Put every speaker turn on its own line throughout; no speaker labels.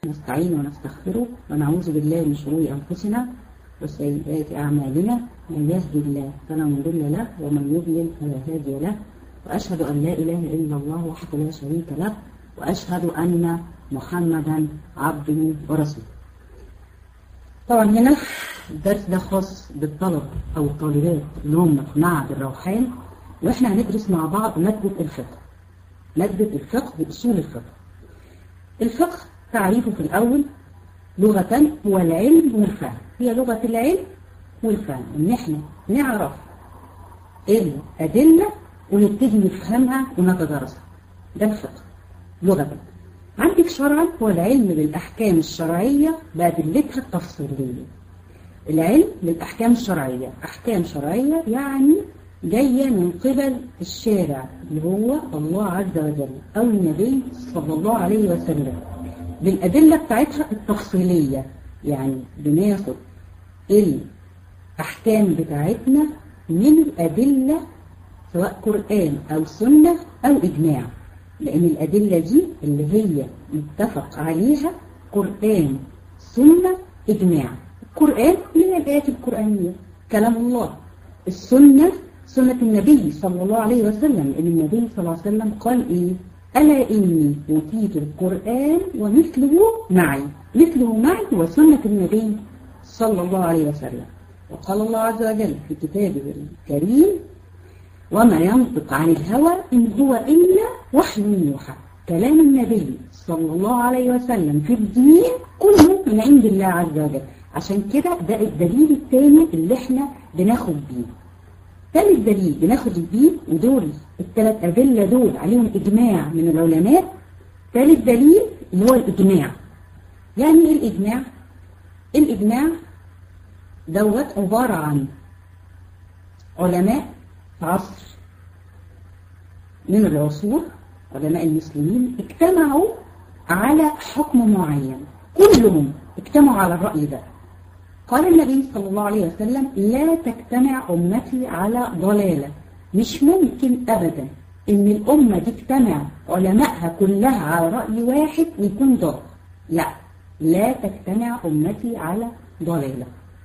نستعين ونستغفره ونعوذ بالله من شرور أنفسنا وسيئات أعمالنا من يهدي الله فلا مضل له ومن يضلل فلا هادي له وأشهد أن لا إله إلا الله وحده لا شريك له وأشهد أن محمدا عبده ورسوله طبعا هنا الدرس ده خاص بالطلبة أو الطالبات اللي هم في معهد الروحان وإحنا هندرس مع بعض مادة الفقه مادة الفقه وأصول الفقه الفقه تعريفه في الأول لغة هو العلم والفهم هي لغة العلم والفهم إن إحنا نعرف الأدلة ونبتدي نفهمها ونتدرسها ده الفقه لغة عندك شرعا هو العلم بالأحكام الشرعية بأدلتها التفصيلية العلم بالأحكام الشرعية أحكام شرعية يعني جاية من قبل الشارع اللي هو الله عز وجل أو النبي صلى الله عليه وسلم بالأدلة بتاعتها التفصيلية يعني بناخد الأحكام بتاعتنا من الأدلة سواء قرآن أو سنة أو إجماع لأن الأدلة دي اللي هي متفق عليها قرآن سنة إجماع القرآن من الآيات القرآنية كلام الله السنة سنة النبي صلى الله عليه وسلم لأن النبي صلى الله عليه وسلم قال إيه ألا إني أوتيت القرآن ومثله معي مثله معي وسنة النبي صلى الله عليه وسلم وقال الله عز وجل في كتابه الكريم وما ينطق عن الهوى إن هو إلا وحي يوحى كلام النبي صلى الله عليه وسلم في الدين كله من عند الله عز وجل عشان كده ده الدليل الثاني اللي احنا بناخد بيه ثالث دليل بناخد بيه ودول الثلاث أدلة دول عليهم إجماع من العلماء ثالث دليل اللي هو الإجماع يعني إيه الإجماع؟ الإجماع دوت عبارة عن علماء في عصر من العصور علماء المسلمين اجتمعوا على حكم معين كلهم اجتمعوا على الرأي ده قال النبي صلى الله عليه وسلم لا تجتمع أمتي على ضلالة مش ممكن أبدا إن الأمة دي تجتمع علمائها كلها على رأي واحد ويكون ضال لا لا تجتمع أمتي على ضلالة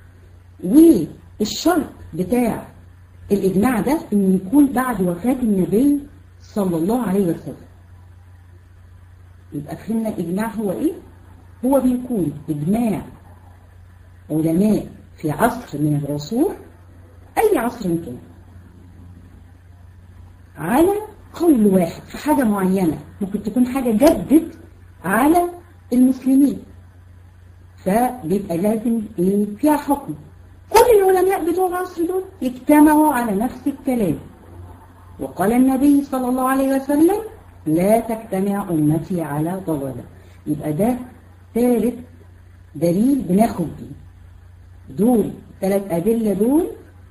والشرط بتاع الإجماع ده إن يكون بعد وفاة النبي صلى الله عليه وسلم يبقى فهمنا الإجماع هو إيه؟ هو بيكون إجماع علماء في عصر من العصور أي عصر كان على قول واحد في حاجة معينة ممكن تكون حاجة جدت على المسلمين فبيبقى لازم إيه فيها حكم كل العلماء بتوع العصر دول اجتمعوا على نفس الكلام وقال النبي صلى الله عليه وسلم لا تجتمع أمتي على ضلالة يبقى ده ثالث دليل بناخد بيه دول ثلاث أدلة دول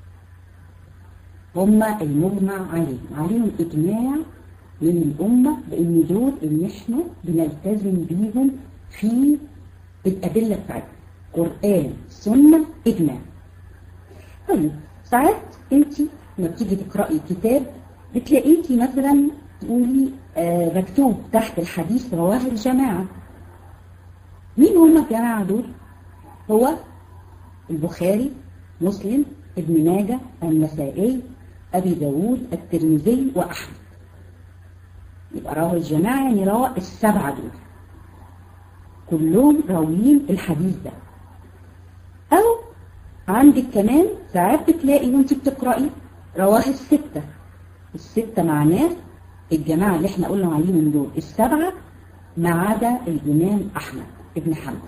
هما المجمع عليهم عليهم إجماع من الأمة بأن دول إن إحنا بنلتزم بيهم في الأدلة بتاعتنا قرآن سنة إجماع طيب ساعات أنت لما بتيجي تقرأي كتاب بتلاقيكي مثلا تقولي آه مكتوب تحت الحديث رواه الجماعة مين هم الجماعة دول؟ هو البخاري مسلم ابن ماجه النسائي أبي داود الترمذي وأحمد يبقى رواه الجماعة يعني روى السبعة دول كلهم راويين الحديث ده أو عندك كمان ساعات بتلاقي وانت بتقرأي رواه الستة الستة معناه الجماعة اللي احنا قلنا عليهم دول السبعة ما عدا الإمام أحمد ابن حنبل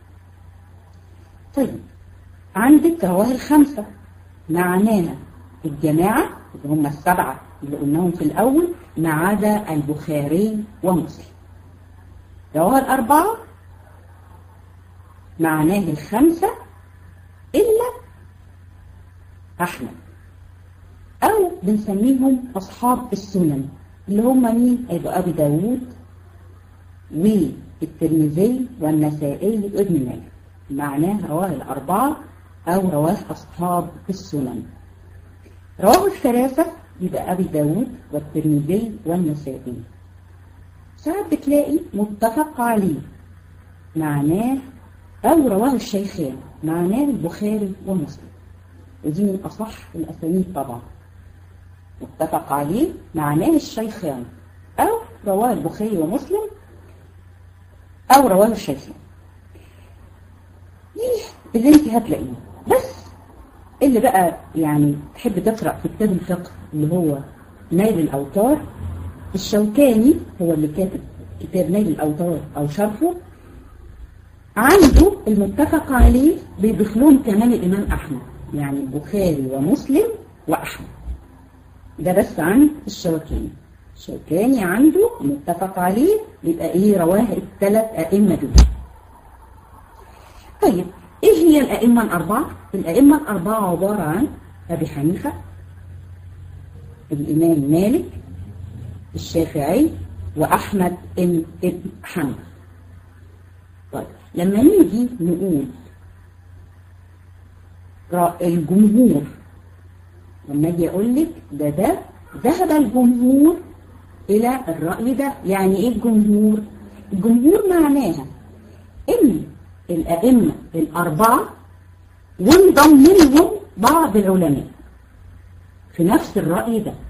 طيب عندك رواه الخمسة معناها الجماعة اللي هم السبعة اللي قلناهم في الأول ما عدا البخاري ومسلم رواه الأربعة معناه الخمسة إلا أحمد أو بنسميهم أصحاب السنن اللي هم مين؟ هيبقى أبي داوود والترمذي والنسائي وابن ماجه معناه رواه الأربعة أو رواه أصحاب السنن رواه الثلاثة يبقى أبي داود والترمذي والنسائي ساعات بتلاقي متفق عليه معناه أو رواه الشيخان معناه البخاري ومسلم ودي من أصح الأسانيد طبعا متفق عليه معناه الشيخان أو رواه البخاري ومسلم أو رواه الشيخان دي اللي انت هتلاقيه بس اللي بقى يعني تحب تقرأ في كتاب الفقه اللي هو نيل الأوتار الشوكاني هو اللي كاتب كتاب نيل الأوتار أو شرحه عنده المتفق عليه بيضيف لهم كمان الإمام أحمد يعني البخاري ومسلم وأحمد ده بس عن الشوكاني الشوكاني عنده متفق عليه يبقى ايه رواه الثلاث أئمة دول طيب ايه هي الأئمة الأربعة؟ الأئمة الأربعة عبارة عن أبي حنيفة الإمام مالك الشافعي وأحمد ابن حنبل طيب لما نيجي نقول الجمهور لما اجي اقول لك ده ده ذهب الجمهور الى الرأي ده يعني ايه الجمهور الجمهور معناها ان الائمة الاربعة وانضم منهم بعض العلماء في نفس الرأي ده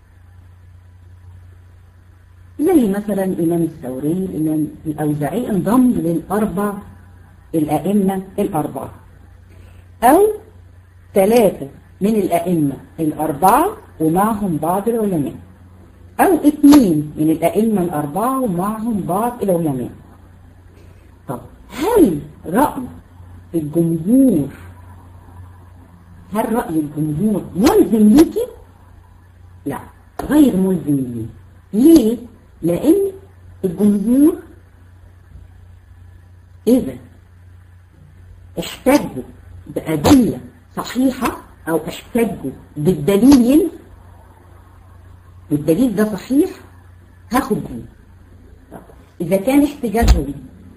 زي مثلا الإمام الثوري الإمام الأوزاعي انضم للأربع الأئمة الأربعة أو ثلاثة من الأئمة الأربعة ومعهم بعض العلماء أو اثنين من الأئمة الأربعة ومعهم بعض العلماء طب هل رأي الجمهور هل رأي الجمهور ملزم ليكي؟ لا غير ملزم ليه ليه؟ لأن الجمهور إذا احتجوا بأدلة صحيحة أو احتجوا بالدليل والدليل ده صحيح هاخد بيه إذا كان احتجاجهم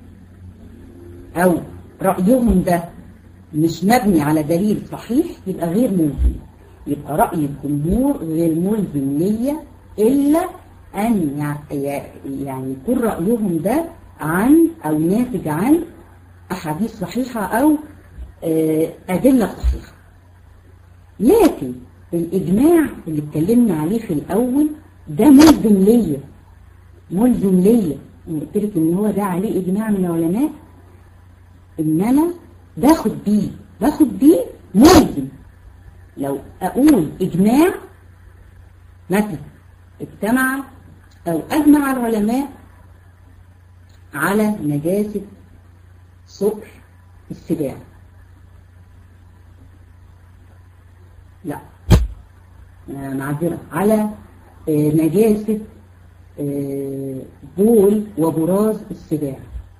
أو رأيهم ده مش مبني على دليل صحيح يبقى غير ملزم يبقى رأي الجمهور غير ملزم ليا إلا أن يعني يكون رأيهم ده عن أو ناتج عن أحاديث صحيحة أو أدلة صحيحة لكن الإجماع اللي اتكلمنا عليه في الأول ده ملزم ليا ملزم ليا قلت لك إن هو ده عليه إجماع من العلماء إن أنا باخد بيه باخد بيه ملزم لو أقول إجماع مثلا اجتمع أو أجمع العلماء على نجاسة صقر السباع لا معذرة على نجاسة بول وبراز السباع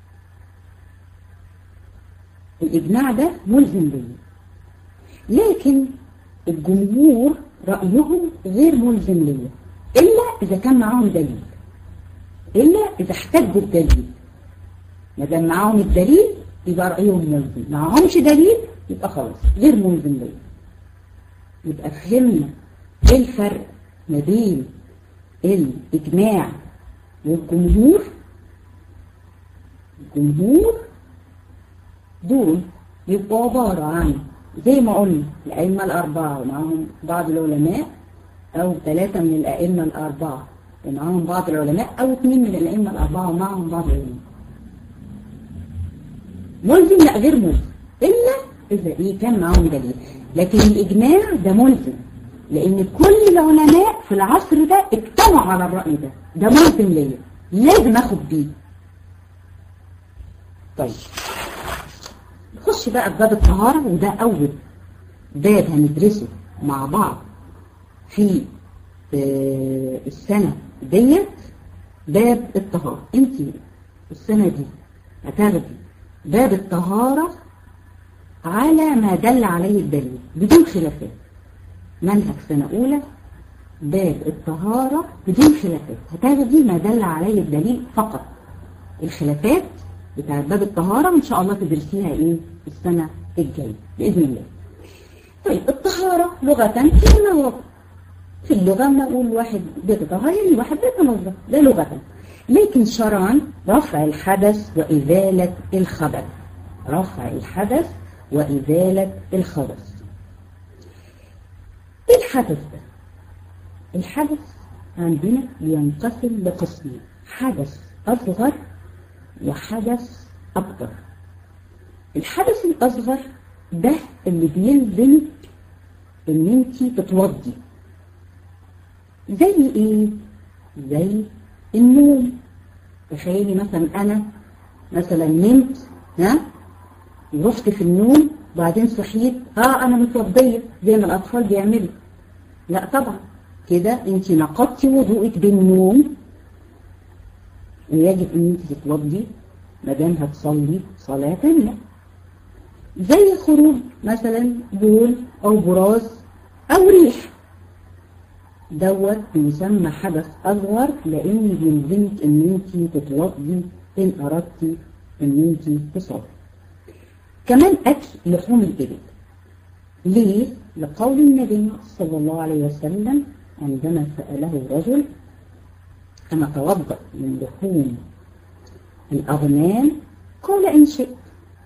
الإجماع ده ملزم لي لكن الجمهور رأيهم غير ملزم لي إلا إذا كان معاهم دليل إلا إذا احتجوا الدليل ما دام معاهم الدليل يبقى رأيهم ملزم معاهمش دليل يبقى خلاص غير ملزم لي يبقى فهمنا ايه الفرق ما بين الإجماع والجمهور الجمهور دول يبقوا عبارة عن زي ما قلنا الأئمة الأربعة ومعهم بعض العلماء أو ثلاثة من الأئمة الأربعة ومعهم بعض العلماء أو اثنين من الأئمة الأربعة ومعهم بعض العلماء ملزم لا غير ملزم إلا إذا إيه كان معهم دليل لكن الإجماع ده ملزم لأن كل العلماء في العصر ده اجتمعوا على الرأي ده ده ملزم ليا لازم أخد بيه طيب نخش بقى في باب الطهارة وده أول باب هندرسه مع بعض في السنة ديت باب الطهارة انت السنة دي هتاخدي باب الطهارة على ما دل عليه الدليل بدون خلافات منهج سنة أولى باب الطهارة بدون خلافات هتاخدي ما دل عليه الدليل فقط الخلافات بتاع باب الطهارة إن شاء الله تدرسيها إيه السنة الجاية بإذن الله طيب الطهارة لغة في النظافة في اللغة ما أقول واحد بيتطهر يعني واحد بيتنظف ده لغة لكن شرعا رفع الحدث وإزالة الخبث رفع الحدث وإزالة الخبث ايه الحدث ده الحدث عندنا ينقسم لقسمين حدث أصغر وحدث أكبر الحدث الأصغر ده اللي بيلزمك ان انت تتوضي زي ايه زي النوم تخيلي مثلا انا مثلا نمت ها ورحت في النوم بعدين صحيت اه انا متوضيه زي ما الاطفال بيعملوا لا طبعا كده انت نقضتي وضوءك بالنوم ويجب ان انت تتوضي ما دام هتصلي صلاه ثانيه زي خروج مثلا بول او براز او ريح دوت يسمى حدث اصغر لان بيلزمك ان انت تتوضي ان اردتي ان انت تصلي كمان اكل لحوم الابل ليه لقول النبي صلى الله عليه وسلم عندما سأله رجل أنا توضأ من لحوم الأغنام قال إن شئت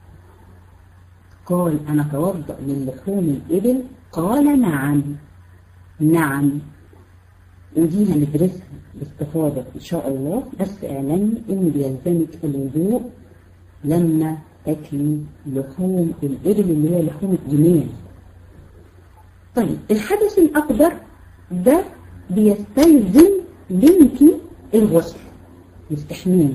قال أنا توضأ من لحوم الإبل قال نعم نعم ودي هندرسها باستفاضة إن شاء الله بس اعلمي إن بيلزمك الوضوء لما تاكلي لحوم الإبل اللي هي لحوم الجمال طيب الحدث الأكبر ده بيستلزم منك الغسل الاستحمام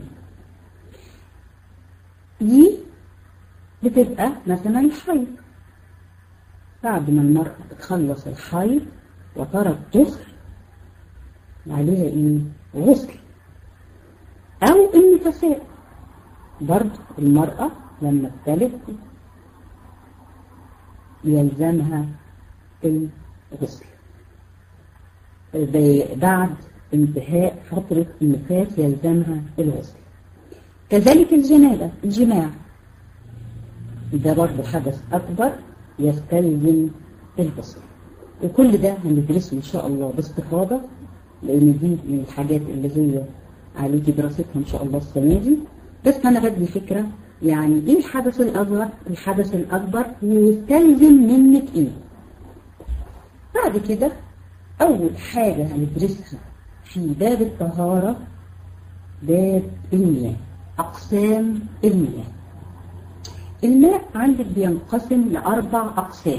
دي بتبقى مثلا الحيض بعد ما المرأة بتخلص الحيض وترى الطهر عليها ايه غسل او النفساء برضه المرأة لما بتلد يلزمها الغسل بعد انتهاء فترة النفاس يلزمها الغسل كذلك الجنابة الجماع ده برضه حدث أكبر يستلزم الغسل وكل ده هندرسه إن شاء الله باستفاضة لأن دي من الحاجات اللي هي عليكي دراستها إن شاء الله السنة دي بس أنا بدي فكرة يعني إيه الحدث الأصغر الحدث الأكبر ويستلزم منك إيه بعد كده أول حاجة هندرسها في باب الطهارة باب المياه أقسام المياه الماء عندك بينقسم لأربع أقسام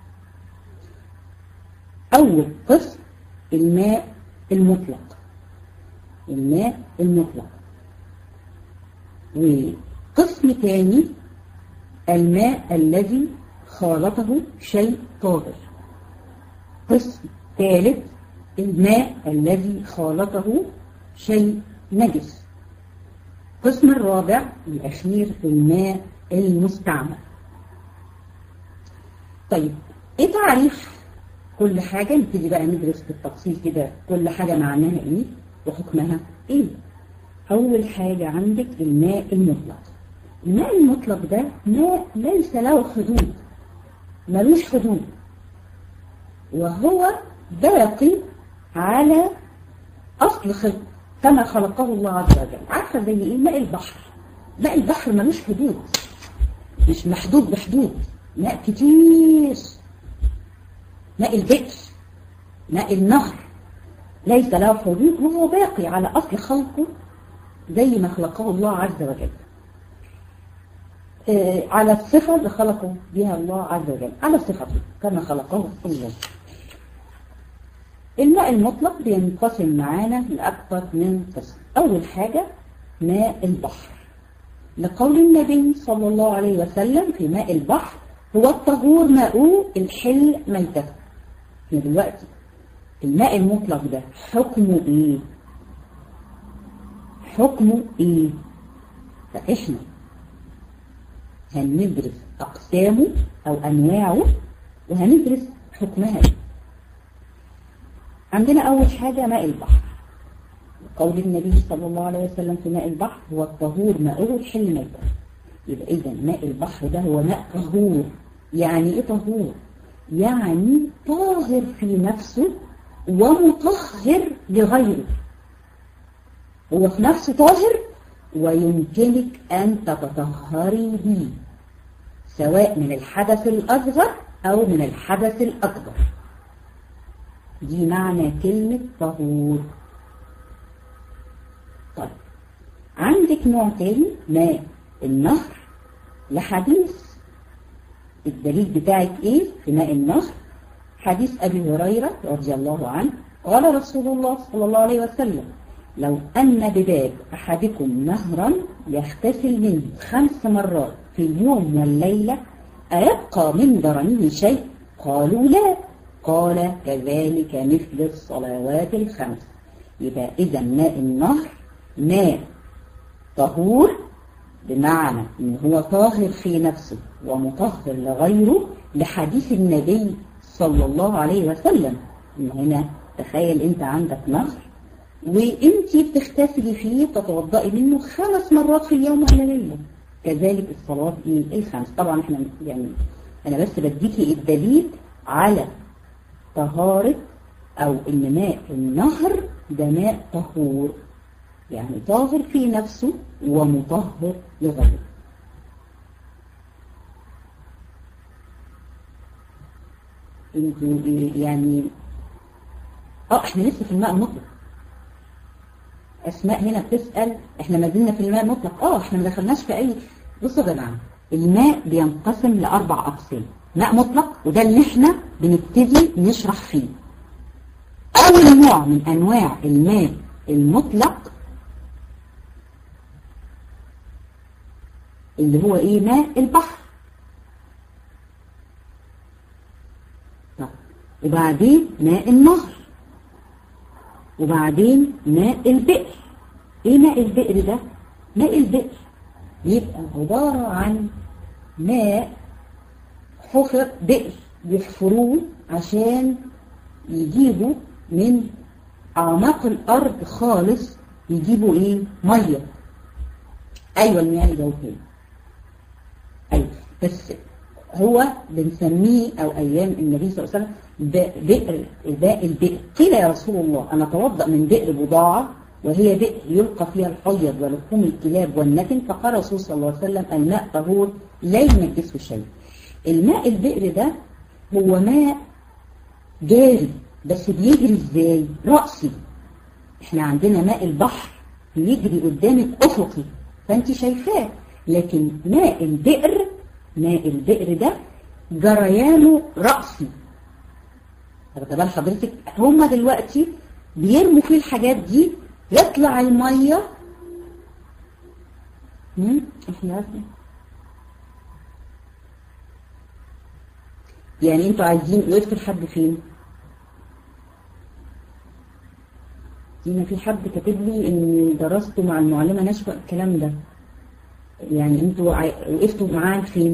أول قسم الماء المطلق الماء المطلق وقسم ثاني الماء الذي خالطه شيء طاهر قسم ثالث الماء الذي خالطه شيء نجس القسم الرابع الأخير الماء المستعمل طيب ايه تعريف كل حاجة نبتدي بقى ندرس بالتفصيل كده كل حاجة معناها ايه وحكمها ايه اول حاجة عندك الماء المطلق الماء المطلق ده ماء ليس له حدود ملوش حدود وهو باقي على اصل خلق كما خلقه الله عز وجل عارفة زي ايه ماء البحر ماء البحر ملوش حدود مش محدود بحدود ماء كتير ماء البئر ماء النهر ليس له حدود وهو باقي على أصل خلقه زي ما خلقه الله عز وجل آه على الصفة اللي خلقه بها الله عز وجل على صفته كما خلقه الله الماء المطلق بينقسم معانا لأكثر من قسم أول حاجة ماء البحر لقول النبي صلى الله عليه وسلم في ماء البحر هو الطهور ماءه الحل ميتته دلوقتي الماء المطلق ده حكمه ايه حكمه ايه فاحنا هندرس اقسامه او انواعه وهندرس حكمها ايه عندنا اول حاجة ماء البحر قول النبي صلى الله عليه وسلم في ماء البحر هو الطهور ماءه الحل ميتة يبقى إذا ماء البحر ده هو ماء طهور يعني إيه طهور؟ يعني طاهر في نفسه ومطهر لغيره هو في نفسه طاهر ويمكنك أن تتطهري به سواء من الحدث الأصغر أو من الحدث الأكبر دي معنى كلمة طهور طيب عندك نوع تاني ماء النهر لحديث الدليل بتاعك ايه في ماء النهر حديث أبي هريرة رضي الله عنه قال رسول الله صلى الله عليه وسلم لو أن بباب أحدكم نهرا يغتسل منه خمس مرات في اليوم والليلة أيبقى من درنه شيء قالوا لا قال كذلك مثل الصلوات الخمس يبقى إذا ماء النهر ماء طهور بمعنى ان هو طاهر في نفسه ومطهر لغيره لحديث النبي صلى الله عليه وسلم ان هنا تخيل انت عندك نهر وانت بتغتسلي فيه تتوضئي منه خمس مرات في اليوم ولا ليله كذلك الصلاه الخمس طبعا احنا يعني انا بس بديكي الدليل على طهاره او ان ماء النهر ده ماء طهور يعني طاهر في نفسه ومطهر لغيره انتوا يعني اه احنا لسه في الماء المطلق اسماء هنا بتسأل احنا ما زلنا في الماء المطلق اه احنا ما دخلناش في اي بصوا يا جماعه الماء بينقسم لاربع اقسام ماء مطلق وده اللي احنا بنبتدي نشرح فيه اول نوع من انواع الماء المطلق اللي هو ايه ماء البحر طب وبعدين ماء النهر وبعدين ماء البئر ايه ماء البئر ده ماء البئر يبقى عبارة عن ماء حفر بئر يحفروه عشان يجيبوا من اعماق الارض خالص يجيبوا ايه ميه ايوه المياه الجوفيه أيوة بس هو بنسميه أو أيام النبي صلى الله عليه وسلم بئر باء البئر قيل يا رسول الله أنا أتوضأ من بئر بضاعة وهي بئر يلقى فيها الحيض ولحوم الكلاب والنتن فقال الرسول صلى الله عليه وسلم الماء طهور لا ينجسه شيء الماء البئر ده هو ماء جاري بس بيجري ازاي رأسي احنا عندنا ماء البحر بيجري قدامك افقي فانت شايفاه لكن ماء البئر ماء البئر ده جريانه رأسي واخد بال حضرتك هما دلوقتي بيرموا فيه الحاجات دي يطلع الميه احنا يعني انتوا عايزين وقفتوا لحد فين؟ هنا في حد كاتب لي ان درستوا مع المعلمه نشوى الكلام ده يعني انتوا وقفتوا معاه فين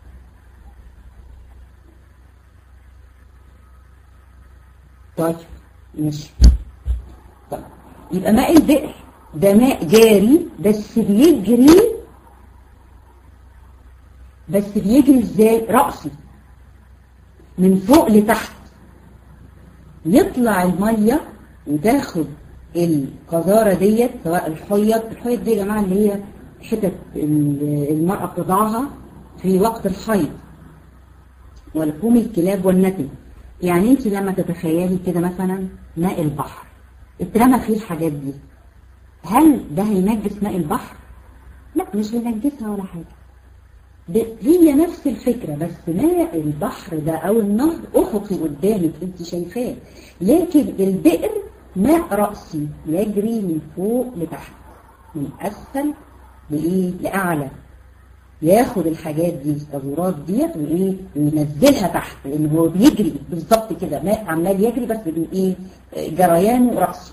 طيب ماشي طيب يبقى ماء البئر ده ماء جاري بس بيجري بس بيجري ازاي رأسي من فوق لتحت يطلع المية وتاخد القذارة ديت سواء الحيض الحيض دي يا جماعة اللي هي حتت المرأة بتضعها في وقت الحيض ولحوم الكلاب والنتن يعني انت لما تتخيلي كده مثلا ماء البحر اترمى فيه الحاجات دي هل ده هينجس ماء البحر؟ لا مش هينجسها ولا حاجة هي نفس الفكرة بس ماء البحر ده او النهر افقي قدامك انت شايفاه لكن البئر ماء رأسي يجري من فوق لتحت من اسفل لإيه؟ لأعلى ياخد الحاجات دي التزورات ديت وايه وينزلها تحت لان هو بيجري بالظبط كده ماء عمال يجري بس بايه جريانه راسه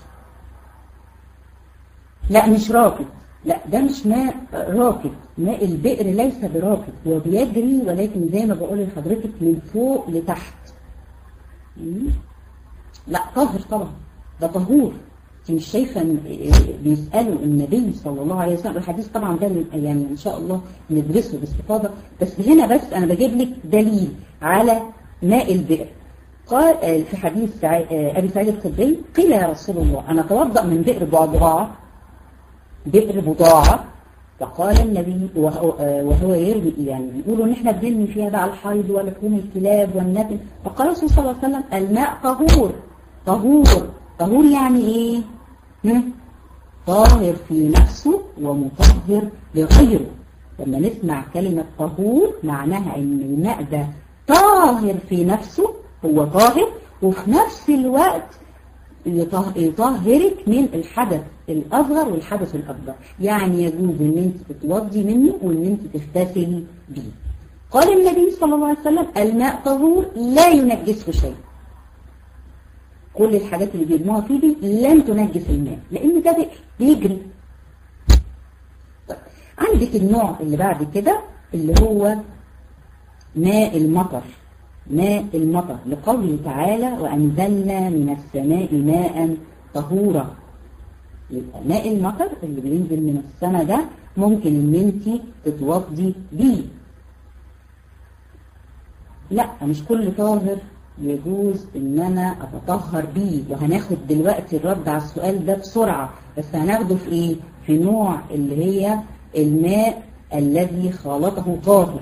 لا مش راكد لا ده مش ماء راكد ماء البئر ليس براكد هو بيجري ولكن زي ما بقول لحضرتك من فوق لتحت لا طاهر طبعا ده طهور انت مش شايفه ان بيسالوا النبي صلى الله عليه وسلم الحديث طبعا ده يعني ان شاء الله ندرسه باستفاضه بس هنا بس انا بجيب لك دليل على ماء البئر قال في حديث ابي سعيد الخدري قيل يا رسول الله انا اتوضا من بئر بعضعاء بئر بضاعة فقال النبي وهو, وهو يرمي يعني يقولوا ان احنا بنرمي فيها بقى الحيض ولحوم الكلاب والنتن فقال الرسول صلى الله عليه وسلم الماء طهور طهور طهور يعني ايه هم؟ طاهر في نفسه ومطهر لغيره لما نسمع كلمة طهور معناها ان الماء ده طاهر في نفسه هو طاهر وفي نفس الوقت يطهرك من الحدث الأصغر والحدث الأكبر يعني يجوز ان انت تتوضي منه وان انت تغتسلي به قال النبي صلى الله عليه وسلم الماء طهور لا ينجسه شيء كل الحاجات اللي بيرموها فيه دي لن تنجس الماء لان ده بيجري طيب. عندك النوع اللي بعد كده اللي هو ماء المطر ماء المطر لقوله تعالى وأنزلنا من السماء ماء طهورا يبقى ماء المطر اللي بينزل من السماء ده ممكن ان انت تتوضي بيه لا مش كل طاهر يجوز ان انا اتطهر بيه وهناخد دلوقتي الرد على السؤال ده بسرعة بس هناخده في ايه في نوع اللي هي الماء الذي خالطه طاهر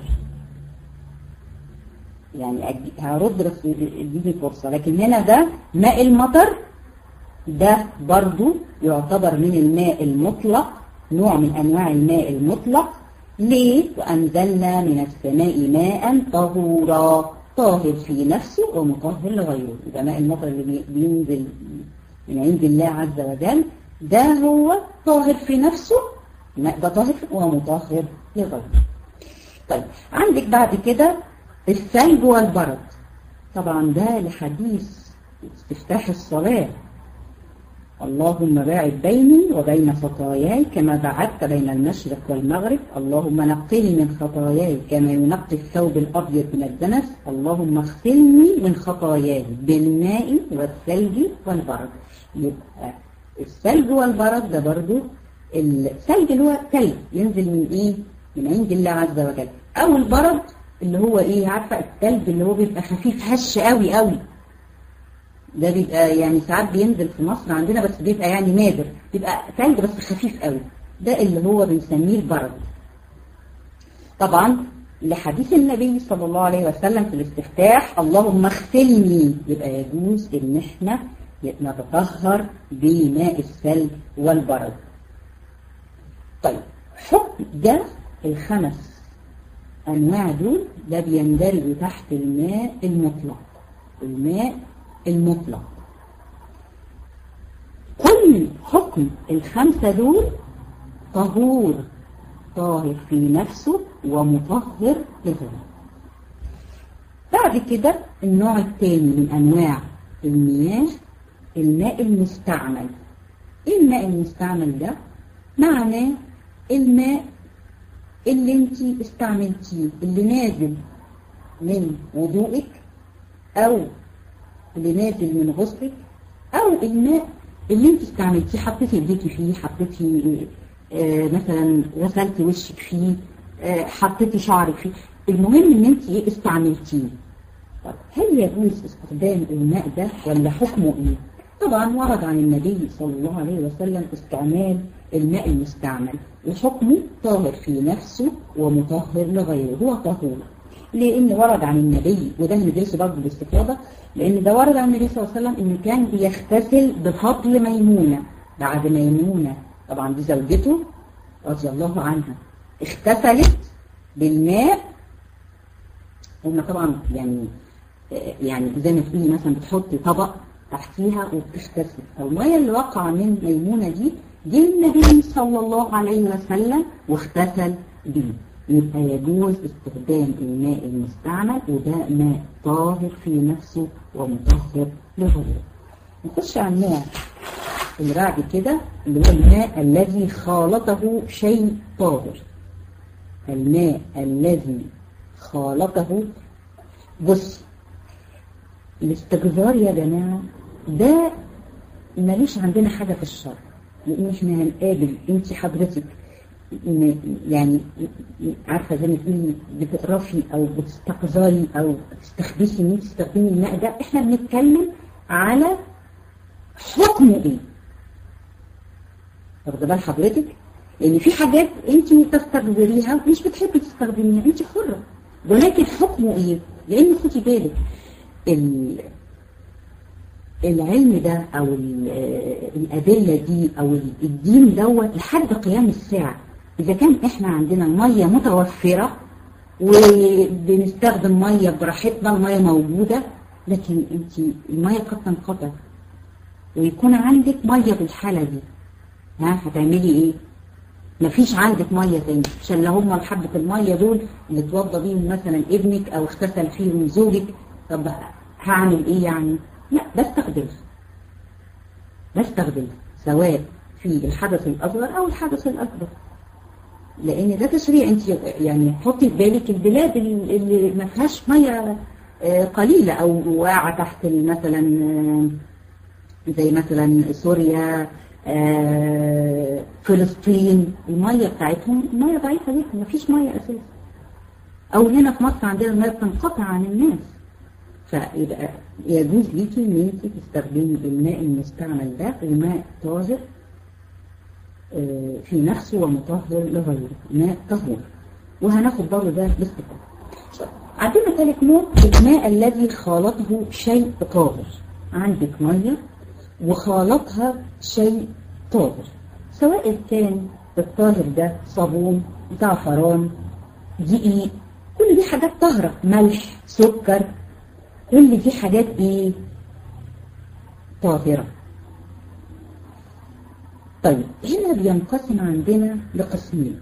يعني هرد بس اديني فرصة لكن هنا ده ماء المطر ده برضو يعتبر من الماء المطلق نوع من انواع الماء المطلق ليه وانزلنا من السماء ماء طهورا طاهر في نفسه ومطهر لغيره يبقى ماء المطر اللي بينزل من عند الله عز وجل ده هو طاهر في نفسه ماء ده طاهر ومطهر لغيره طيب عندك بعد كده الثلج والبرد طبعا ده لحديث استفتاح الصلاة اللهم باعد بيني وبين خطاياي كما بعدت بين المشرق والمغرب اللهم نقني من خطاياي كما ينقي الثوب الأبيض من الدنس اللهم اغسلني من خطاياي بالماء والثلج والبرد يبقى الثلج والبرد ده برضو الثلج اللي هو ثلج ينزل من ايه من عند الله عز وجل او البرد اللي هو ايه عارفه الثلج اللي هو بيبقى خفيف هش قوي قوي ده بيبقى يعني ساعات بينزل في مصر عندنا بس بيبقى يعني نادر بيبقى ثلج بس خفيف قوي ده اللي هو بنسميه البرد طبعا لحديث النبي صلى الله عليه وسلم في الاستفتاح اللهم اغسلني يبقى يجوز ان احنا نتطهر بماء الثلج والبرد طيب حكم ده الخمس أنواع دول ده بيندرج تحت الماء المطلق الماء المطلق كل حكم الخمسة دول طهور طاهر في نفسه ومطهر لغيره بعد كده النوع الثاني من أنواع المياه الماء المستعمل ايه الماء المستعمل ده معناه الماء اللي انت استعملتيه اللي نازل من وضوئك او اللي نازل من غسلك او الماء اللي انت استعملتيه حطيتي ايديكي فيه حطيتي آه مثلا غسلتي وشك فيه آه حطيتي شعرك فيه المهم ان انت ايه استعملتيه طب هل يجوز استخدام الماء ده ولا حكمه ايه طبعا ورد عن النبي صلى الله عليه وسلم استعمال الماء المستعمل وحكمه طاهر في نفسه ومطهر لغيره هو طهور لأن ورد عن النبي وده ندرسه برضه باستفاضة لأن ده ورد عن النبي صلى الله عليه وسلم إنه كان بيغتسل بفضل ميمونة بعد ميمونة طبعا دي زوجته رضي الله عنها اغتسلت بالماء هم طبعا يعني يعني زي ما تقولي مثلا بتحطي طبق تحتيها وبتغتسل المية اللي وقع من ميمونة دي جه النبي صلى الله عليه وسلم واغتسل به يبقى يجوز استخدام الماء المستعمل وده ماء طاهر في نفسه ومطهر لغيره نخش على الماء اللي بعد كده اللي هو الماء الذي خالطه شيء طاهر الماء الذي خالطه بص الاستجزار يا جماعة ده ماليش عندنا حاجة في الشرع لان احنا هنقابل انت حضرتك يعني عارفة زي ما تقولي بتقرفي او بتستقذري او بتستخبسي ان انت تستخدمي الماء ده احنا بنتكلم على حكمه ايه واخده بال حضرتك لان في حاجات انت تستخدميها مش بتحبي تستخدميها انت حرة ولكن حكمه ايه لان خدي بالك ال... العلم ده او الادلة دي او الدين دوت لحد قيام الساعة اذا كان احنا عندنا المية متوفرة وبنستخدم مية براحتنا المية موجودة لكن انت المية قد تنقطع ويكون عندك مية بالحالة دي ها هتعملي ايه مفيش عندك مية تاني عشان لو هم حبة المية دول اللي توضى بيهم مثلا ابنك او اغتسل فيهم زوجك طب هعمل ايه يعني لا بستخدمها بستخدمها سواء في الحدث الاصغر او الحدث الاكبر لان ده تشريع انت يعني حطي في بالك البلاد اللي ما فيهاش ميه قليله او واقعه تحت مثلا زي مثلا سوريا فلسطين الميه بتاعتهم الميه ضعيفه جدا ما فيش ميه اساسا او هنا في مصر عندنا الميه بتنقطع عن الناس فيبقى يجوز ليكي ان انت تستخدمي الماء المستعمل ده الماء طاهر في نفسه ومطهر لغيره ماء طهور وهناخد برضه ده باستفاضه عندنا ثالث نوع الماء الذي خالطه شيء طاهر عندك ميه وخالطها شيء طاهر سواء كان الطاهر ده صابون زعفران دقيق كل دي حاجات طاهرة ملح سكر كل دي حاجات ايه طاهرة طيب هنا بينقسم عندنا لقسمين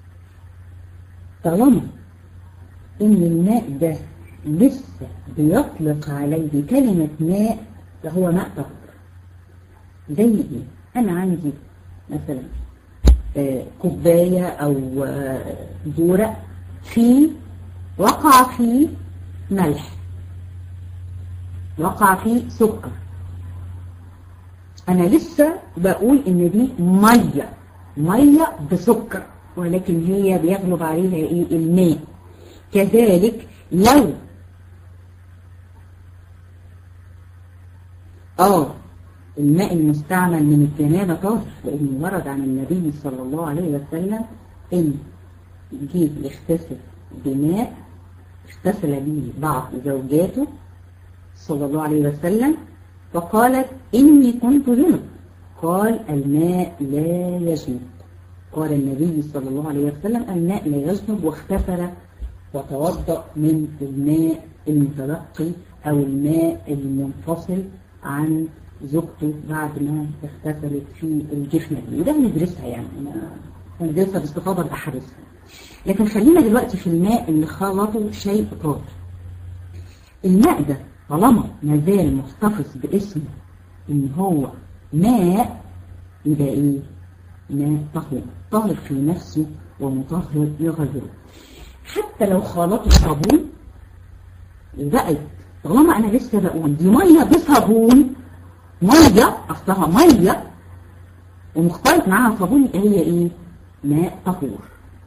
طالما ان الماء ده لسه بيطلق عليه كلمة ماء فهو ماء طهر زي ايه انا عندي مثلا آه كوباية او آه دورق في وقع فيه ملح وقع فيه سكر انا لسه بقول ان دي مية مية بسكر ولكن هي بيغلب عليها ايه الماء كذلك لو اه الماء المستعمل من الجنابة طاهر لأنه ورد عن النبي صلى الله عليه وسلم إن جيت يغتسل بماء اغتسل به بعض زوجاته صلى الله عليه وسلم فقالت إني كنت جنب قال الماء لا يجنب قال النبي صلى الله عليه وسلم الماء لا يجنب واغتسل وتوضأ من الماء المتلقي أو الماء المنفصل عن زوجته بعد ما اغتسلت في الجفنة دي وده بندرسها يعني بندرسها باستفاضة بأحاديثها لكن خلينا دلوقتي في الماء اللي خلطه شيء طاهر الماء ده طالما ما زال محتفظ باسمه ان هو ماء يبقى ايه ماء طهور طاهر في نفسه ومطهر لغيره حتى لو خلطه صابون بقت طالما انا لسه بقول دي ميه بصابون ميه اصلها ميه ومختلط معاها صابون يبقى هي ايه ماء طهور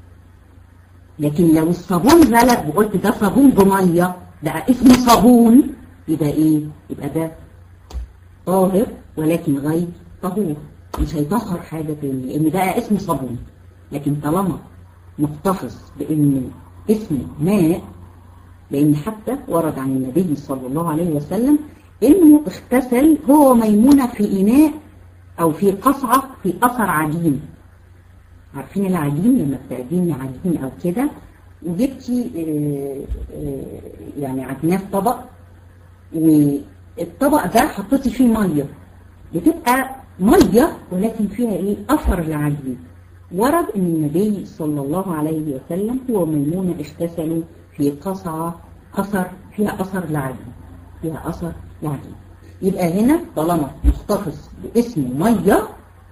لكن لو الصابون غلب وقلت ده صابون بميه بقى اسمه صابون يبقى ايه يبقى ده طاهر ولكن غير طهور مش هيطهر حاجه تاني لان بقى اسمه صابون لكن طالما محتفظ بان اسمه ماء لان حتى ورد عن النبي صلى الله عليه وسلم انه اغتسل هو ميمونة في اناء او في قصعة في اثر عجين عارفين العجين لما بتعجيني عجين او كده وجبتي اه اه يعني عجيناه في طبق والطبق ده حطيتي فيه ميه بتبقى ميه ولكن فيها ايه اثر العجين ورد ان النبي صلى الله عليه وسلم هو ميمونة اغتسلوا في قصعة أثر فيها أثر العجين فيها أثر العجين يبقى هنا طالما محتفظ باسم مية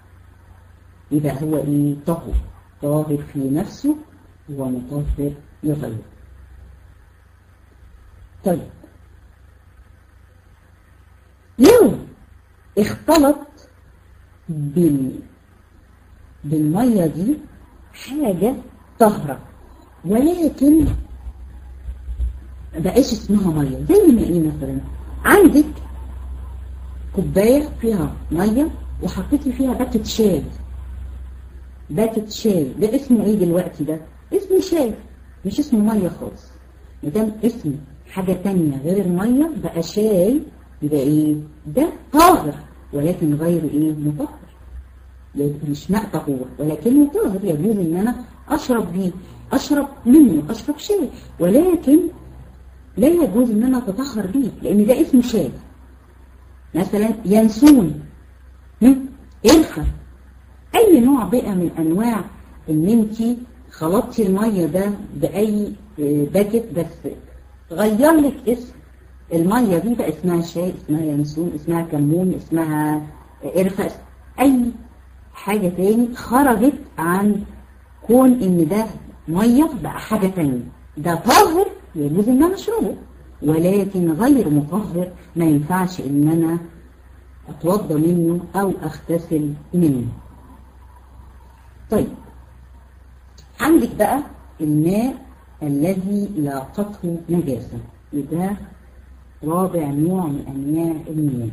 يبقى هو ايه طهر طاهر في نفسه ومطهر لغيره طيب لو اختلط بال بالمية دي حاجة طهرة ولكن بقاش اسمها مية زي ما ايه مثلا عندك كوباية فيها مية وحطيتي فيها باكت شاي باكت شاي ده اسمه ايه دلوقتي ده اسمه شاي مش اسمه ميه خالص مادام اسم حاجة تانية غير المية بقى شاي يبقى ايه ده طاهر ولكن غير ايه مطهر مش ماء طهور ولكنه طاهر يجوز ان انا اشرب بيه اشرب منه اشرب شاي ولكن لا يجوز ان انا اتطهر بيه لان ده اسمه شاي مثلا ينسون قرفة اي نوع بقى من انواع ان انت خلطتي المية ده باي باكت بس غير لك اسم المية دي بقى اسمها شاي اسمها ينسون اسمها كمون اسمها قرفة اي حاجة تاني خرجت عن كون ان ده مية بقى حاجة تانية ده طاهر يجوز ان انا اشربه ولكن غير مطهر ما ينفعش ان انا اتوضى منه او اغتسل منه طيب عندك بقى الماء الذي لاقته نجاسة وده رابع نوع من انواع المياه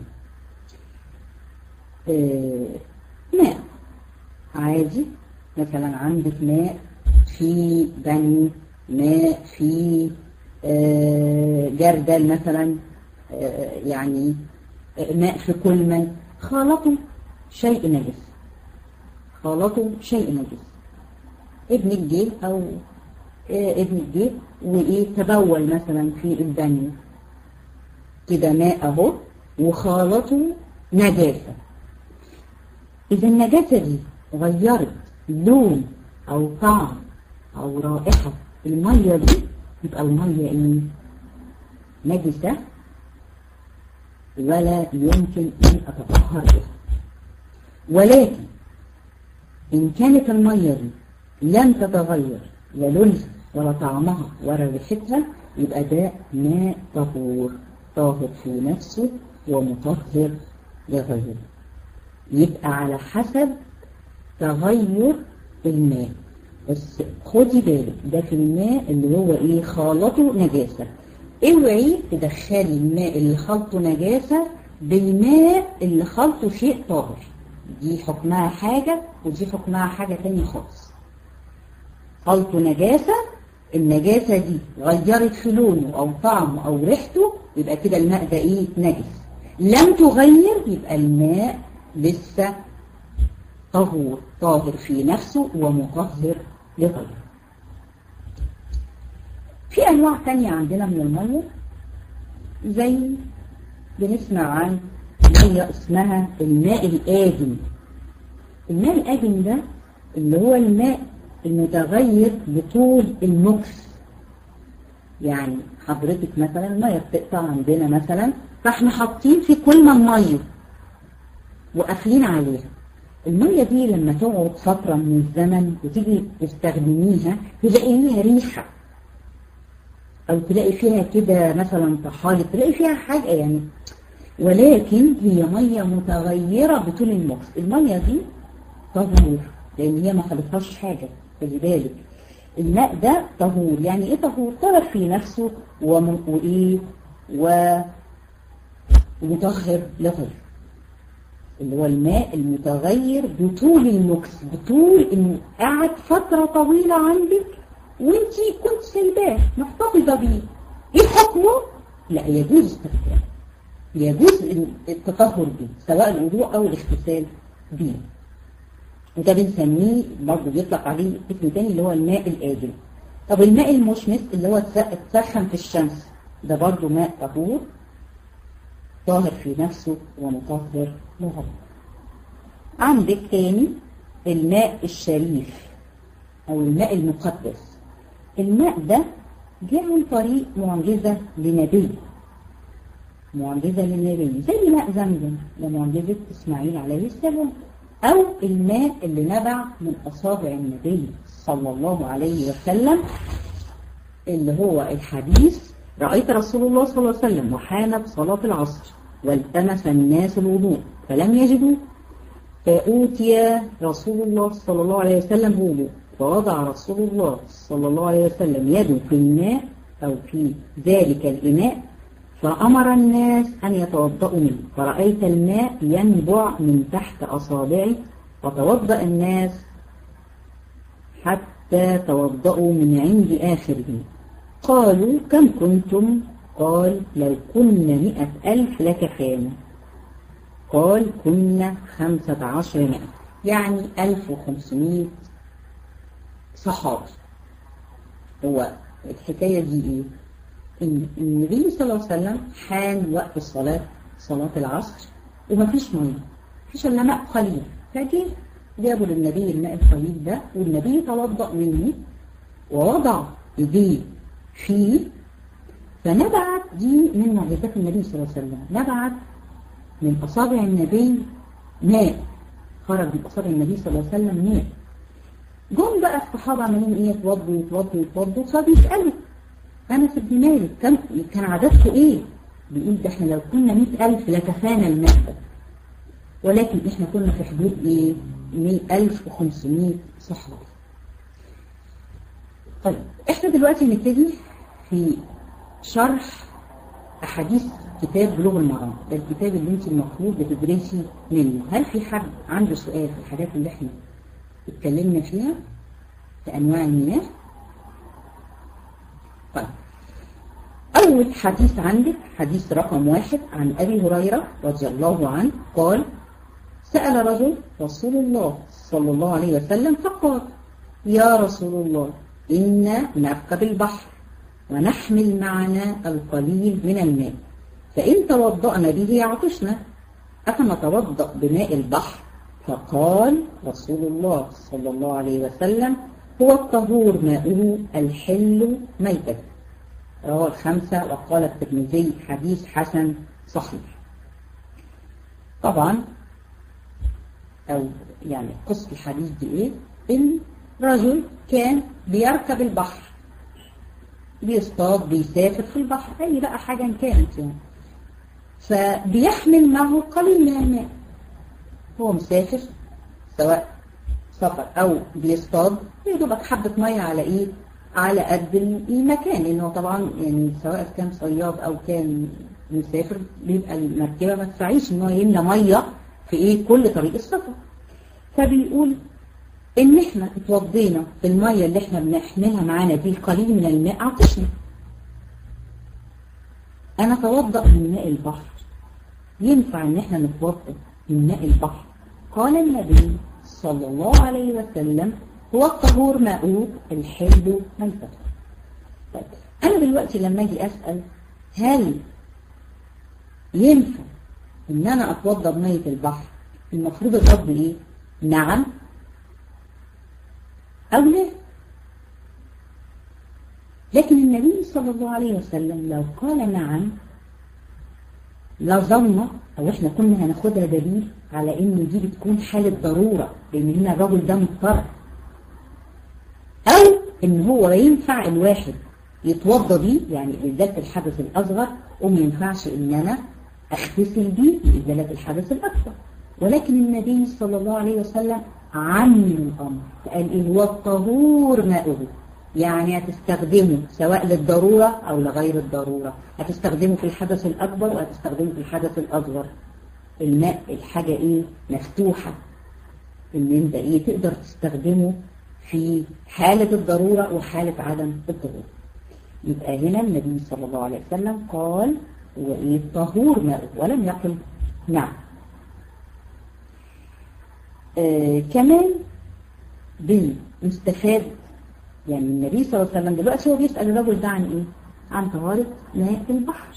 آه ماء عادي مثلا عندك ماء في بني ماء في آه جردل مثلا آه يعني ماء في كلمن خالطوا شيء نجس خالطوا شيء نجس ابن الجيل او ابن الجيل وايه تبول مثلا في البني كده ماء اهو وخالطوا نجاسه إذا النجاسة دي غيرت لون أو طعم أو رائحة المية دي يبقى المية إيه؟ نجسة ولا يمكن أن أتطهر بها ولكن إن كانت المية دي لم تتغير لا لونها ولا طعمها ولا ريحتها يبقى ده ماء طهور طاهر في نفسه ومطهر لغيره يبقى على حسب تغير الماء بس خدي بالك ده في الماء اللي هو ايه خالطه نجاسة اوعي تدخلي الماء اللي خلطه نجاسة بالماء اللي خلطه شيء طاهر دي حكمها حاجة ودي حكمها حاجة تانية خالص خلطه نجاسة النجاسة دي غيرت في لونه أو طعمه أو ريحته يبقى كده الماء ده إيه نجس لم تغير يبقى الماء لسه طهور طاهر في نفسه ومطهر لغيره في أنواع تانية عندنا من المية زي بنسمع عن مية اسمها الماء الآدم الماء الآدم ده اللي هو الماء المتغير بطول المكس يعني حضرتك مثلا المية بتقطع عندنا مثلا فاحنا حاطين في كل من مية وقافلين عليها المية دي لما تقعد فترة من الزمن وتيجي تستخدميها تلاقي ليها ريحة أو تلاقي فيها كده مثلا طحالب تلاقي فيها حاجة يعني ولكن هي مية متغيرة بطول المكس المية دي طهور لأن هي ما خلطهاش حاجة خلي بالك الماء ده طهور يعني ايه طهور طهر في نفسه وم... وايه ومطهر لغيره اللي هو الماء المتغير بطول المكس بطول انه قعد فترة طويلة عندك وانت كنت سايباه محتفظة بيه ايه حكمه؟ لا يجوز استخدامه يجوز التطهر به سواء الوضوء او الاغتسال به وده بنسميه برضه بيطلق عليه اسم تاني اللي هو الماء الآجل طب الماء المشمس اللي هو اتسخن في الشمس ده برضه ماء طهور طاهر في نفسه ومطهر لغيره عندك تاني الماء الشريف او الماء المقدس الماء ده جاء عن طريق معجزة لنبي معجزة للنبي زي ماء زمزم لمعجزة إسماعيل عليه السلام أو الماء اللي نبع من أصابع النبي صلى الله عليه وسلم اللي هو الحديث رأيت رسول الله صلى الله عليه وسلم وحانت صلاة العصر والتمس الناس الوضوء فلم يجدوا فأوتي رسول الله صلى الله عليه وسلم بوضوء فوضع رسول الله صلى الله عليه وسلم يده في الماء أو في ذلك الإناء فأمر الناس أن يتوضأوا منه فرأيت الماء ينبع من تحت أصابعه فتوضأ الناس حتى توضأوا من عند آخرهم قالوا كم كنتم قال لو كنا مئة ألف لكفانا قال كنا خمسة عشر مئة يعني ألف وخمسمائة صحابي هو الحكاية دي إيه؟ إن النبي صلى الله عليه وسلم حان وقت الصلاة صلاة العصر ومفيش مية مفيش إلا ماء قليل فجه جابوا للنبي الماء القليل ده والنبي توضأ منه ووضع إيديه فيه فنبعت دي من معجزات النبي صلى الله عليه وسلم نبعت من أصابع النبي ماء خرج من أصابع النبي صلى الله عليه وسلم ماء جم بقى الصحابة عمالين ايه يتوضوا يتوضوا يتوضوا فبيسألوا أنس بن مالك كان كان عددكم ايه؟ بيقول ده احنا لو كنا 100000 لكفانا الماء ده ولكن احنا كنا في حدود ايه؟ 1500 صحابي طيب احنا دلوقتي هنبتدي في شرح أحاديث كتاب بلوغ المرام ده الكتاب اللي انت المفروض بتدرسي منه هل في حد عنده سؤال في الحاجات اللي احنا اتكلمنا فيها في أنواع المياه طيب أول حديث عندك حديث رقم واحد عن أبي هريرة رضي الله عنه قال سأل رجل رسول الله صلى الله عليه وسلم فقال يا رسول الله إنا نركب البحر ونحمل معنا القليل من الماء فإن توضأنا به عطشنا أفنتوضأ بماء البحر فقال رسول الله صلى الله عليه وسلم هو الطهور ماؤه الحل ميتة رواه الخمسة وقال الترمذي حديث حسن صحيح طبعا أو يعني قصة الحديث دي إيه إن رجل كان بيركب البحر بيصطاد بيسافر في البحر أي بقى حاجة كانت يعني فبيحمل معه قليل من الماء هو مسافر سواء سفر أو بيصطاد يدوبك حبة مية على إيه على قد المكان لأنه طبعا يعني سواء كان صياد أو كان مسافر بيبقى المركبة ما تسعيش إن هو يملى مية في إيه كل طريق السفر فبيقول إن إحنا اتوضينا في المية اللي إحنا بنحملها معانا دي قليل من الماء عطشنا أنا أتوضأ من ماء البحر ينفع إن إحنا نتوضأ من ماء البحر قال النبي صلى الله عليه وسلم هو الطهور ماؤه الحل ميتة طيب أنا دلوقتي لما أجي أسأل هل ينفع إن أنا أتوضأ بمية البحر المفروض الرد إيه؟ نعم أو لا لكن النبي صلى الله عليه وسلم لو قال نعم لظن أو إحنا كنا هناخدها دليل على إن دي بتكون حالة ضرورة لأن هنا الرجل ده مضطر أو إن هو ينفع الواحد يتوضى بيه يعني إزالة الحدث الأصغر وما ينفعش إن أنا أغتسل بيه لإزالة الحدث الأكبر ولكن النبي صلى الله عليه وسلم عم الأمر قال إيه هو الطهور ماؤه يعني هتستخدمه سواء للضرورة أو لغير الضرورة هتستخدمه في الحدث الأكبر وهتستخدمه في الحدث الأصغر الماء الحاجة إيه مفتوحة إن أنت إيه تقدر تستخدمه في حالة الضرورة وحالة عدم الضرورة يبقى هنا النبي صلى الله عليه وسلم قال هو إيه طهور ماء ولم يقل نعم آه كمان بنستفاد يعني النبي صلى الله عليه وسلم دلوقتي هو بيسأل الرجل ده عن ايه عن طهارة ماء البحر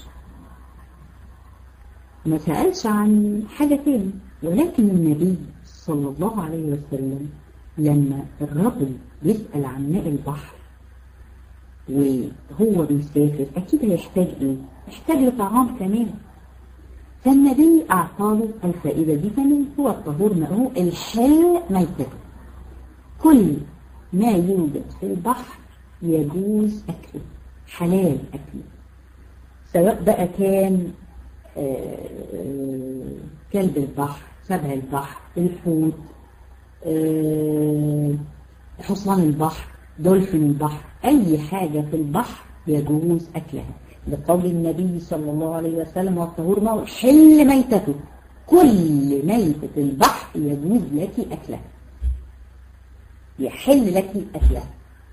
ما سألش عن حاجة تاني ولكن النبي صلى الله عليه وسلم لما الرجل يسأل عن ماء البحر وهو بيسافر أكيد هيحتاج إيه؟ يحتاج لطعام كمان فالنبي أعطاله الفائدة دي كمان هو الطهور ماءه الحل ميتته كل ما يوجد في البحر يجوز أكله حلال أكله سواء بقى كان كلب البحر سبع البحر الحوت حصان البحر دولفين البحر أي حاجة في البحر يجوز أكلها لقول النبي صلى الله عليه وسلم والطهور ماء حل ميتته كل ميتة البحر يجوز لك أكلها يحل لك أكلها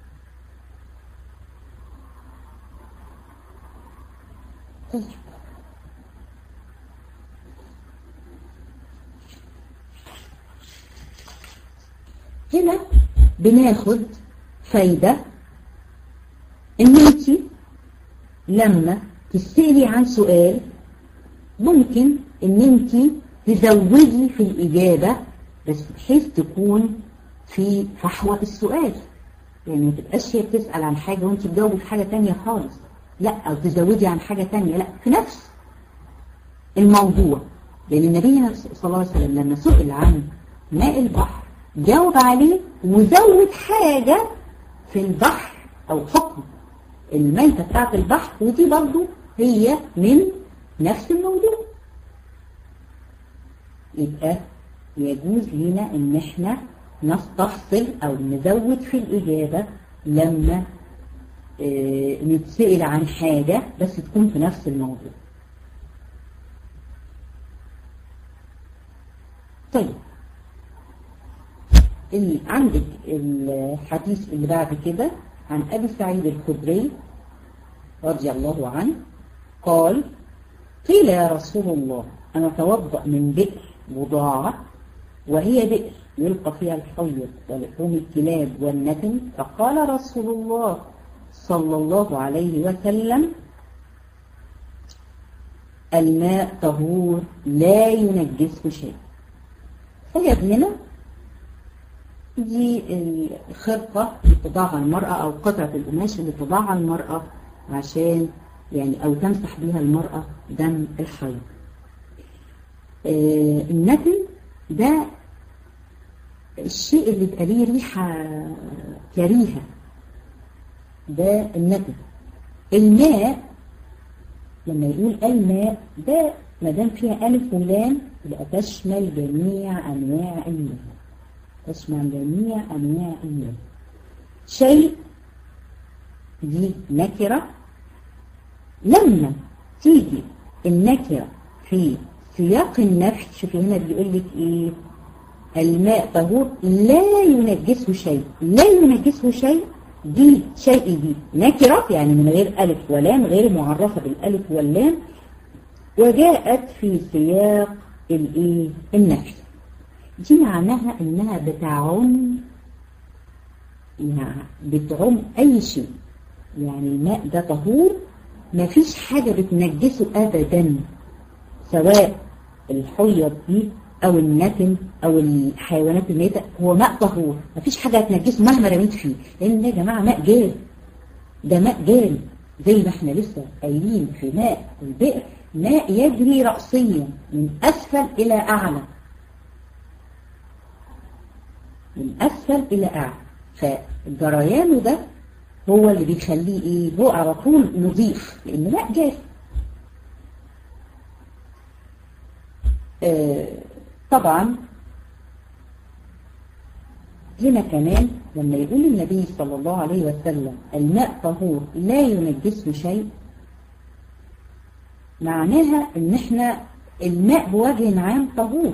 طيب هنا بناخد فايدة ان انت لما تسألي عن سؤال ممكن ان انت تزودي في الإجابة بس بحيث تكون في فحوى السؤال يعني ما تبقاش هي بتسأل عن حاجة وانت تجاوبي في حاجة تانية خالص لا او تزودي عن حاجة تانية لا في نفس الموضوع لأن النبي صلى الله عليه وسلم لما سئل عن ماء البحر جاوب عليه وزود حاجة في البحر أو حكم الميتة بتاعت البحر ودي برضو هي من نفس الموضوع يبقى يجوز لنا ان احنا نستفصل او نزود في الإجابة لما اه نتسأل عن حاجة بس تكون في نفس الموضوع طيب اللي عندك الحديث اللي بعد كده عن أبي سعيد الخدري رضي الله عنه قال قيل يا رسول الله أنا أتوضأ من بئر بضاعة وهي بئر يلقى فيها الحيض ولحوم الكلاب والنتن فقال رسول الله صلى الله عليه وسلم الماء طهور لا ينجسه شيء فجاب لنا دي الخرقة اللي تضعها المرأة أو قطعة القماش اللي تضعها المرأة عشان يعني أو تمسح بيها المرأة دم الحيض آه النتن ده الشيء اللي بقى ليه ريحة كريهة ده النتن الماء لما يقول الماء ده ما دام فيها ألف ولام يبقى تشمل جميع أنواع الماء تشمل جميع أنواع الماء شيء دي نكرة لما تيجي النكرة في سياق النفي شوفي هنا بيقول لك ايه الماء طهور لا ينجسه شيء لا ينجسه شيء دي شيء دي نكرة يعني من غير ألف ولام غير معرفة بالألف واللام وجاءت في سياق الايه النفي دي معناها انها بتعم يعني بتعم اي شيء يعني الماء ده طهور ما فيش حاجة بتنجسه ابدا سواء الحيض دي او النتن او الحيوانات الميتة هو ماء طهور ما فيش حاجة هتنجسه مهما رميت فيه لان ده يا جماعة ماء جاري ده ماء جاري زي ما احنا لسه قايلين في ماء البئر ماء يجري رأسيا من أسفل إلى أعلى من أسفل إلى أعلى فجريانه ده هو اللي بيخليه إيه هو على طول نظيف لأنه ماء جاف آه طبعا هنا كمان لما يقول النبي صلى الله عليه وسلم الماء طهور لا ينجسه شيء معناها ان احنا الماء بوجه عام طهور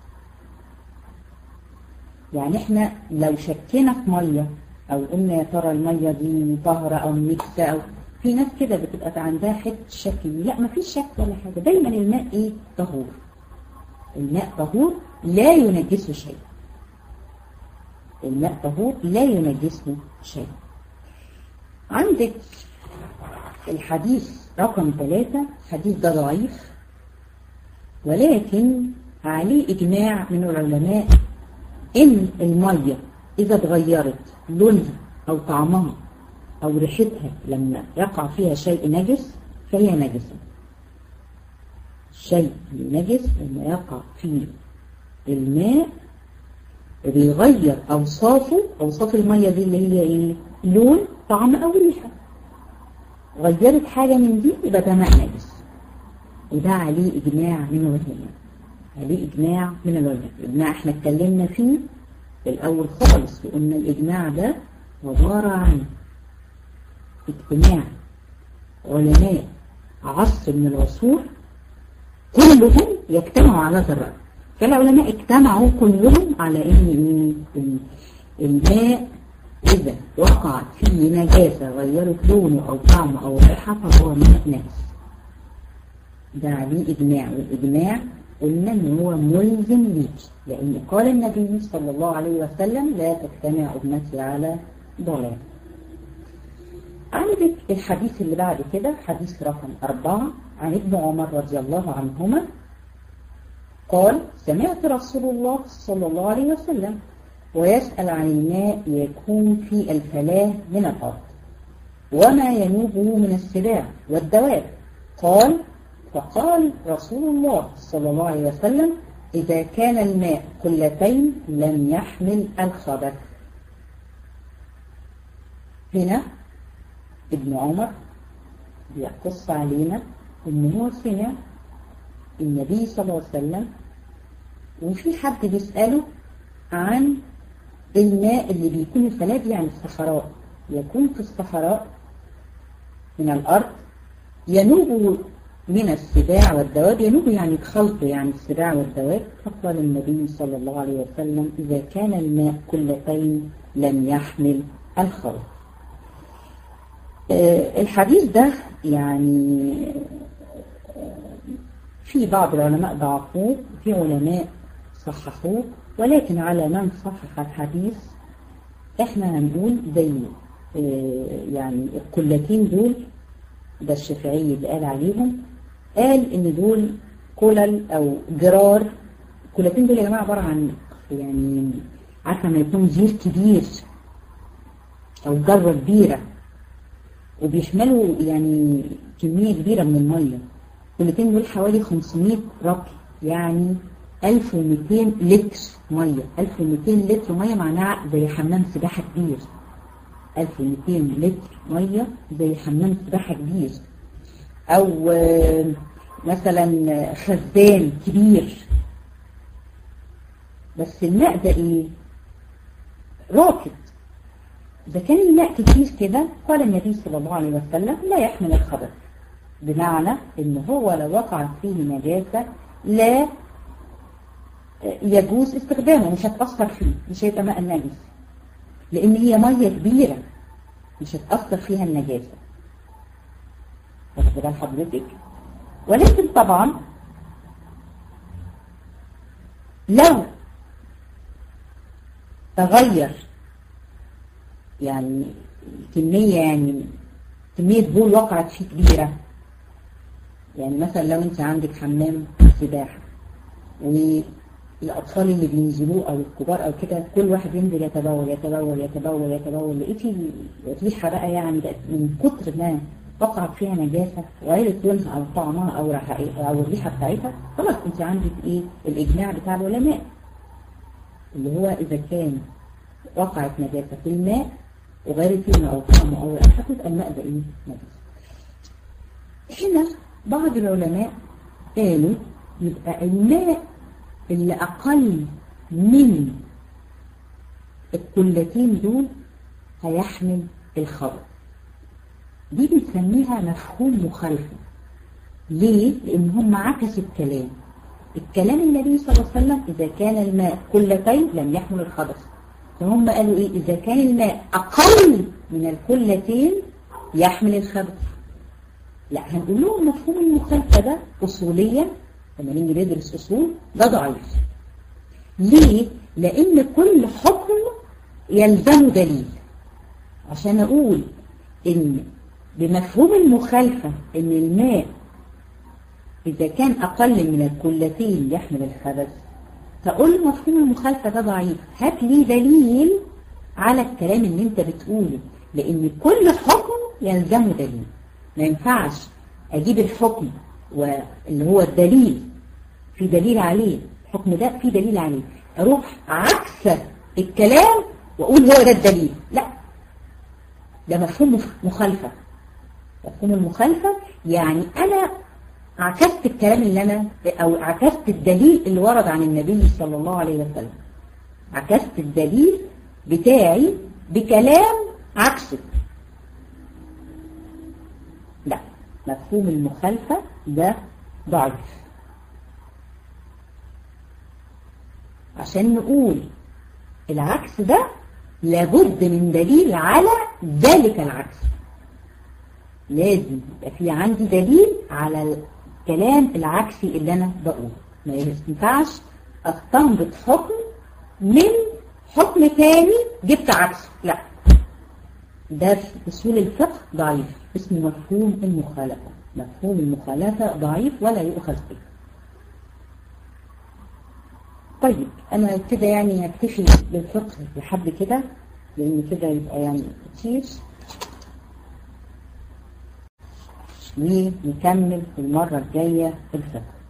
يعني احنا لو شكينا في مية او قلنا يا ترى المية دي طهرة او ميكسة او في ناس كده بتبقى عندها حته شك لا ما فيش شك ولا حاجة دايما الماء ايه طهور الماء طهور لا ينجسه شيء الماء طهور لا ينجسه شيء عندك الحديث رقم ثلاثة حديث ده ضعيف ولكن عليه إجماع من العلماء إن المية إذا اتغيرت لونها أو طعمها أو ريحتها لما يقع فيها شيء نجس فهي نجسة الشيء النجس لما يقع فيه الماء بيغير أوصافه أوصاف المية دي اللي هي إيه لون طعم أو ريحة غيرت حاجة من دي يبقى ده ماء نجس وده عليه إجماع من العلماء عليه إجماع من العلماء الإجماع احنا اتكلمنا فيه في الأول خالص وقلنا الإجماع ده عبارة عن اجتماع علماء عصر من العصور كلهم يجتمعوا على هذا الرأي فالعلماء اجتمعوا كلهم على ان الماء إذا وقعت فيه نجاسة غيرت لونه أو طعمه أو ريحة فهو ماء نجس ده عليه إجماع والإجماع قلنا إن هو ملزم ليك لأن قال النبي صلى الله عليه وسلم لا تجتمع أمتي على ضلال عندك الحديث اللي بعد كده حديث رقم أربعة عن ابن عمر رضي الله عنهما قال سمعت رسول الله صلى الله عليه وسلم ويسأل عن الماء يكون في الفلاة من الأرض وما ينوبه من السباع والدواب قال فقال رسول الله صلى الله عليه وسلم إذا كان الماء قلتين لم يحمل الخبث هنا ابن عمر بيقص علينا ان هو سمع النبي صلى الله عليه وسلم وفي حد بيسأله عن الماء اللي بيكون الفلاة يعني الصحراء يكون في الصحراء من الأرض ينوب من السباع والدواب ينوب يعني الخلط يعني السباع والدواب فقال النبي صلى الله عليه وسلم إذا كان الماء كلتين لم يحمل الخلط الحديث ده يعني في بعض العلماء ضعفوه في علماء صححوه ولكن على من صحح الحديث احنا هنقول زي يعني القلتين دول ده الشافعي اللي قال عليهم قال ان دول كلل او جرار الكلتين دول يا جماعه عباره عن يعني عارفه لما يكون جير كبير او جره كبيره وبيشملوا يعني كميه كبيره من الميه الكلتين دول حوالي 500 رطل يعني 1200 لتر ميه 1200 لتر ميه معناها زي حمام سباحه كبير 1200 لتر ميه زي حمام سباحه كبير او مثلا خزان كبير بس الماء ده ايه راكد إذا كان الماء كتير كده قال النبي صلى الله عليه وسلم لا يحمل الخبث بمعنى ان هو لو وقعت فيه نجاسة لا يجوز استخدامه مش هتأثر فيه مش هيبقى ماء نجس لان هي مية كبيرة مش هتأثر فيها النجاسة واخد بال حضرتك ولكن طبعا لو تغير يعني كمية يعني كمية بول وقعت فيه كبيرة يعني مثلا لو انت عندك حمام سباحة والأطفال اللي بينزلوه أو الكبار أو كده كل واحد ينزل يتبول يتبول يتبول يتبول لقيتي ريحة بقى يعني بقت من كتر ما وقعت فيها نجاسة غيرت لونها أو طعمها أو ريحة أو الريحة بتاعتها خلاص انت عندك ايه الإجماع بتاع العلماء اللي هو إذا كان وقعت نجاسة في الماء وغيرت لونه أو طعمه أو ريحته يبقى الماء ده ايه نجس هنا بعض العلماء قالوا يبقى الماء اللي أقل من الكلتين دول هيحمل الخبر دي بنسميها مفهوم مخالفة ليه؟ لأن هم عكسوا الكلام الكلام النبي صلى الله عليه وسلم إذا كان الماء كلتين لم يحمل الخبث فهم قالوا إيه؟ إذا كان الماء أقل من الكلتين يحمل الخبث لا هنقول لهم مفهوم المخالفة ده أصوليا لما نيجي ندرس أصول ده ضعيف ليه؟ لأن كل حكم يلزم دليل عشان أقول إن بمفهوم المخالفة إن الماء إذا كان أقل من الكلتين يحمل الخبث فقول مفهوم المخالفة ده ضعيف هات لي دليل على الكلام اللي انت بتقوله لأن كل حكم يلزمه دليل ما ينفعش أجيب الحكم واللي هو الدليل في دليل عليه الحكم ده في دليل عليه أروح عكس الكلام وأقول هو ده الدليل لا ده مفهوم مخالفة مفهوم المخالفة يعني أنا عكست الكلام اللي أنا أو عكست الدليل اللي ورد عن النبي صلى الله عليه وسلم عكست الدليل بتاعي بكلام عكسه لا مفهوم المخالفة ده ضعيف عشان نقول العكس ده لابد من دليل على ذلك العكس لازم يبقى في عندي دليل على الكلام العكسي اللي انا بقوله ما ينفعش استنبط حكم من حكم تاني جبت عكسه لا ده في اصول الفقه ضعيف اسمه مفهوم المخالفه مفهوم المخالفه ضعيف ولا يؤخذ به طيب انا كده يعني اكتفي بالفقه لحد كده لان كده يبقى يعني كتير ونكمل المرة الجاية الفقه